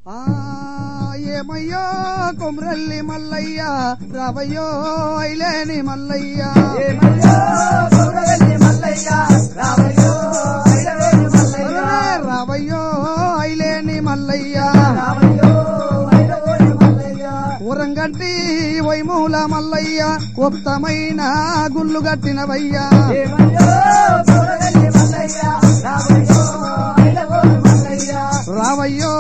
ఆ ఏమయ్యో కొమరల్లి మల్లయ్య రావయ్యో ఐలేని మల్లయ్య ఏమయ్యో గౌరవెల్లి మల్లయ్య రావయ్యో ఐలవేలి మల్లయ్య అరే రావయ్యో ఐలేని మల్లయ్య రావయ్యో ఐలవేలి మల్లయ్య ఊరంగట్టి వైమూల మల్లయ్య ఉత్తమైన గుళ్ళు కట్టినవయ్యా ఏమయ్యో గౌరవెల్లి మల్లయ్య రావయ్యో ఐలవేలి మల్లయ్య రావయ్యో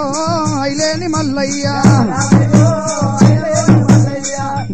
ఐలేని మల్లయ్య రావయ్యో ఐలవేలి మల్లయ్య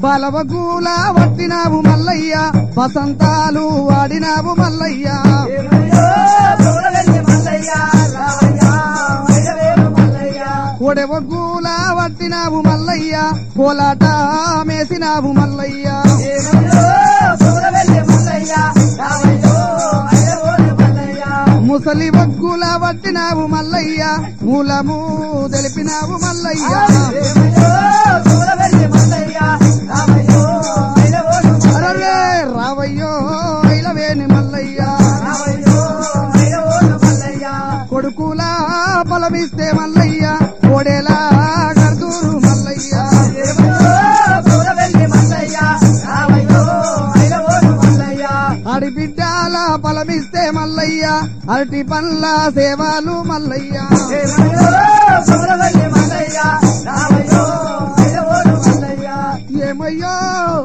బలవగూల వట్టినావు మల్లయ్య వసంతాలు వాడినావు మల్లయ్య ఏమయ్యో గౌరవెల్లి మల్లయ్య రావయ్యా ఐలవేలి మల్లయ్య ఒడెవగూల వట్టినావు మల్లయ్య కోలాట మేసినావు మల్లయ్య ఏమయ్యో గౌరవెల్లి మల్లయ్య రావయ్యో ఐలవేలి మల్లయ్య ముసలి వగ్గుల వట్టినావు మల్లయ్య మూలము తెలిపినావు మల్లయ్య ఏమయ్యో గౌరవెల్లి మల్లయ్య రావయ్యో ఐలవేలి మల్లయ్య అరే రావయ్యో ఐలవేని మల్లయ్య రావయ్యో ఐలవేలి మల్లయ్య కొడుకుల బలమిస్తే మల్లయ్య కోడేలా గర్దూరు మల్లయ్య ఏమయ్యో గౌరవెల్లి మల్లయ్య రావయ్యో ఐలవేలి మల్లయ్య ఆడిబిడ్డాల బలమిస్తే మల్లయ్య అరటి పండ్ల సేవలు మల్లయ్య ఏమయ్యో గౌరవెల్లి మల్లయ్య రావయ్యో ఐలవేలి మల్లయ్య ఏమయ్యో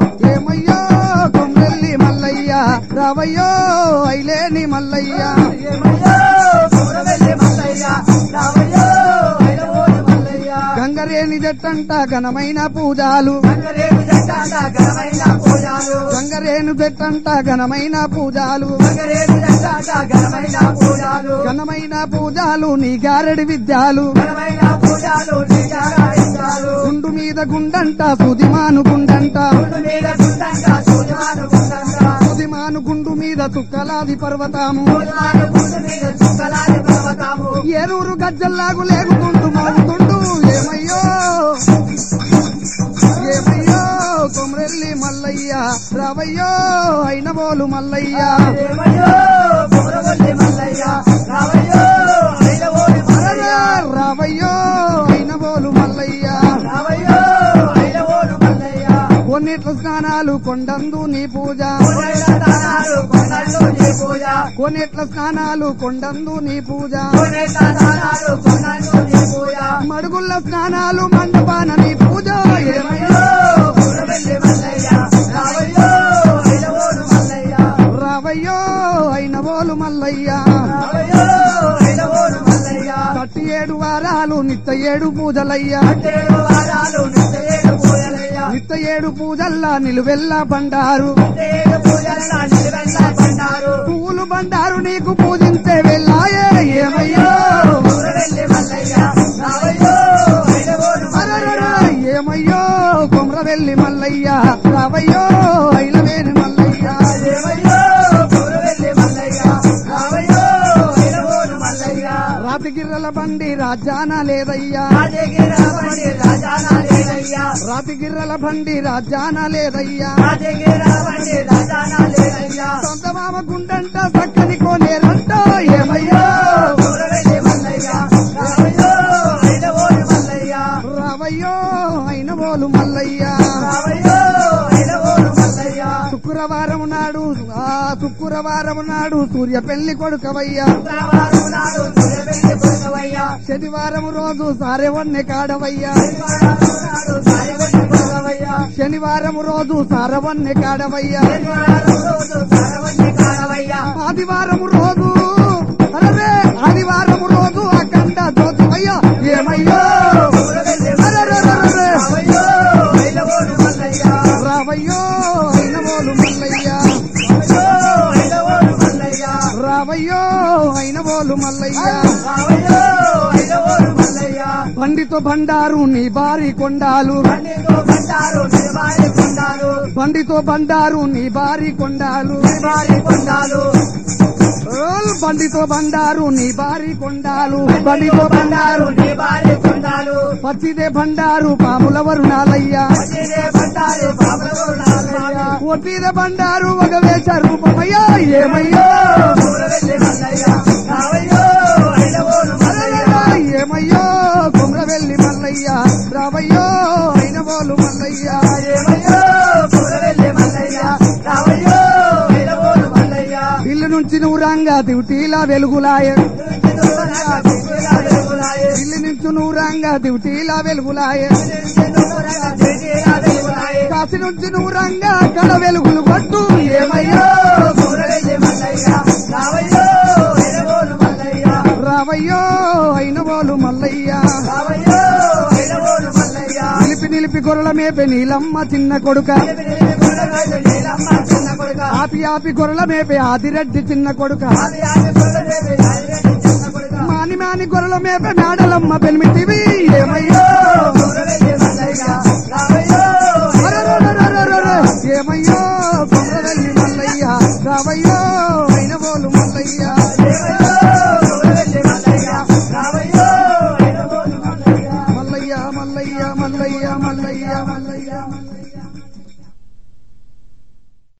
ఏమయ్యో కొమ్రెల్లి మల్లయ్య రావయ్యో ఐలేని మల్లయ్య ఏమయ్యో గౌరవెల్లి మల్లయ్య రావయ్యో ఐలవేలి మల్లయ్య గంగరేని జట్టంట ఘనమైన పూజాలు గంగరేపు జట్టాట ఘనమైన పూజాలు గంగరేను జట్టంట ఘనమైన పూజాలు గంగరేపు జట్టాట ఘనమైన పూజాలు ఘనమైన పూజాలు నీ గారెడి విద్యాలు ఘనమైన పూజాలు నిజాలు గుండు మీద గుండంట సుదిమాను గుండంట గుండు మీద గుండంట సూర్యమాను గుండంట సుదిమాను గుండు మీద చుక్కలాది పర్వతాము సూర్యమాను గుండు మీద చుక్కలాది పర్వతాము ఏరూరు గజ్జల్లాగు లేగుతుంటూ మోగుతుంటూ ఏమయ్యో ఏమయ్యో కొమరెల్లి మల్లయ్య రావయ్యో అయినబోలు మల్లయ్య ఏమయ్యో గౌరవల్లి మల్లయ్య రావయ్యో ఐలవోని మల్లయ్య రావయ్యో అయినబోలు మల్లయ్య రావయ్యో ఐలవోని మల్లయ్య కొన్నిట్ల స్నానాలు కొండందు నీ పూజ కొనైన దానాలు కొనళ్ళు నీ పూజ కొన్నిట్ల స్నానాలు కొండందు నీ పూజ కొనైన దానాలు కొనళ్ళు నీ పూజ మడుగుల్ల స్నానాలు మండపాన నీ పూజ ఏమయ్యో ఏమయ్యో గౌరవల్లి మల్లయ్య రావయ్యో ఐలవోని మల్లయ్య రావయ్యో అయినబోలు మల్లయ్య రావయ్యో ఐలవోని మల్లయ్య కట్టి ఏడు వారాలు నిత్య ఏడు పూజలయ్యా ఏడు వారాలు నిత్యేడు పూజలయ్య నిత్య ఏడు పూజల్లా నిలువెల్లా బండారు ఏడు పూజల నిలువెల్ల పడ్డారు పువ్వులు బండారు నీకు పూజించే వెళ్ళాయే ఏమయ్యో గౌరవల్లి మల్లయ్య రావయ్యో ఐలవోని మల్లయ్య అరెరెరె, ఏమయ్యో కొమరవెల్లి మల్లయ్య రావయ్యో ఐలవేని మల్లయ్య ఏమయ్యో గౌరవల్లి మల్లయ్య రావయ్యో ఐలవోని మల్లయ్య రాతిగిర్రల బండి రాజాన లేదయ్యా రాజగిర బండి రాజాన లేదయ్యా రాతిగిర్రల బండి రాజాన లేదయ్యా రాజగిర బండి రాజాన లేదయ్యా సొంత మామ గుండంట చక్కని కోనేరంట ఏమయ్యో గౌరవల్లి మల్లయ్య రావయ్యో ఐలవోని మల్లయ్య రావయ్యో అయినబోలు మల్లయ్య రావయ్యో ఐలవోని మల్లయ్య శుక్రవారం నాడు ఆ శుక్రవారం నాడు సూర్య పెళ్లి కొడుకవయ్యా శుక్రవారం నాడు సూర్యపెళ్లి కొడుకవయ్యా శనివారం రోజు సారెవన్నె కాడవయ్యా శనివారం నాడు సాయవెల్లి కొడుకవయ్యా శనివారం రోజు సారవన్నె కాడవయ్యా శనివారం రోజు సారవల్లి కాడవయ్యా ఆదివారం రోజు అరే ఆదివారం రోజు అఖండ జ్యోతివయ్యా ఏమయ్యో గౌరవల్లి అరెరెరెరెరె. రావయ్యో ఐలవోని మల్లయ్య రావయ్యో అయినబోలు మల్లయ్య రావయ్యో ఐలవోని మల్లయ్య రావయ్యో అయినబోలు మల్లయ్య రావయ్యో ఐలవోని మల్లయ్య బండితో బండారు నీ బారి కొండాలు బండితో బండారు నిలబారి కొండాలు బండితో బండారు నీ బారి కొండాలు నిలబారి కొండాలు ఓల్ బండితో బండారు నీ బారి కొండాలు బండితో బండారు నిలబారి కొండాలు పచ్చిదే బండారు పాముల వరుణాలయ్యా పచ్చిదే బండారు బాబులు నాలయ్య ఒట్టిదే బండారు ఒక వేష రూపమయ్యా ఏమయ్యో గౌరవల్లి మల్లయ్య రావయ్యో ఐలవోని మల్లయ్య ఏమయ్యో కుమ్రవెల్లి మల్లయ్య మల్లయ్య రావయ్యో అయిన బోలు మల్లయ్య ఏమయ్యో కూరవెల్లి మల్లయ్య రావయ్యో వెలవోలు మల్లయ్య ఇల్లు నుంచి నువ్వు రంగా దివిటీలా వెలుగులాయ దూరంగా దిక్కులా వెలుగులాయే. ఇల్లు నుంచి నువ్వు రంగా దివిటీలా వెలుగులాయ దూరంగా దిక్కులా వెలుగులాయే. కాశీ నుంచి నువ్వు రంగా కళ వెలుగులు కొట్టు ఏమయ్యో కూరవెల్లి మల్లయ్య రావయ్యో వెలవోలు మల్లయ్య రావయ్యో అయిన బోలు మల్లయ్య రావయ్యో వెలవోలు మల్లయ్య నిలిపి నిలిపి గొర్రెల మేపే నీలమ్మ చిన్న కొడుక నీలమ్మ చిన్న కొడుక ఆపి ఆపి గొర్రెల మేపే ఆదిరెడ్డి చిన్న కొడుక ఆది ఆది కొడుకు ఆదిరెడ్డి చిన్న కొడుక మాని మాని గొర్రెల మేపే మేడలమ్మ పెనిమిటివి ఏమయ్యో కూరవెల్లి మల్లయ్య రావయ్యో అరెరెరెరెరెరె. ఏమయ్యో కొమరవెల్లి మల్లయ్య రావయ్యో అయిన బోలు మల్లయ్య ఏమయ్యో కూరవెల్లి మల్లయ్య రావయ్యో వెలవోలు మల్లయ్య మల్లయ్య మల్లయ్య మల్లయ్య మల్లయ్య మల్లయ్య మల్లయ్య